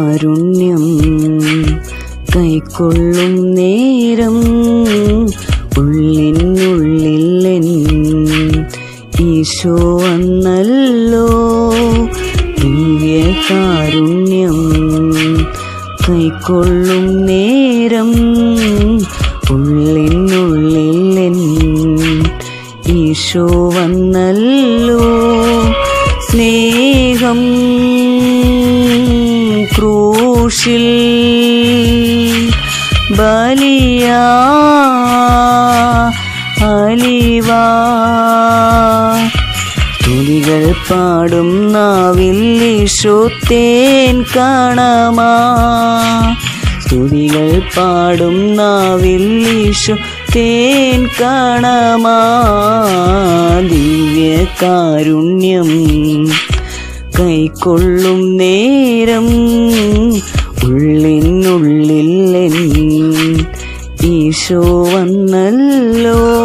കാരുണ്യം കൈക്കൊള്ളും നേരം ഉള്ളിനുള്ളിൽ ഈശോ വന്നല്ലോ ദിവ്യ കാരുണ്യം കൈക്കൊള്ളും നേരം ഉള്ളിനുള്ളിൽ ഈശോ വന്നല്ലോ സ്നേഹം ക്രൂശിൽ ബലിയാ അലിവാ തുലികൾ പാടും നാവിൽ ഈശോത്തേൻ കാണാമാ സ്തുതികൾ പാടും നാവിൽ ഈശോ തേൻ കാണാമാ ദിവ്യ കാരുണ്യം കൈക്കൊള്ളും നേരം ഉള്ളിനുള്ളിൽ ഈശോ വന്നല്ലോ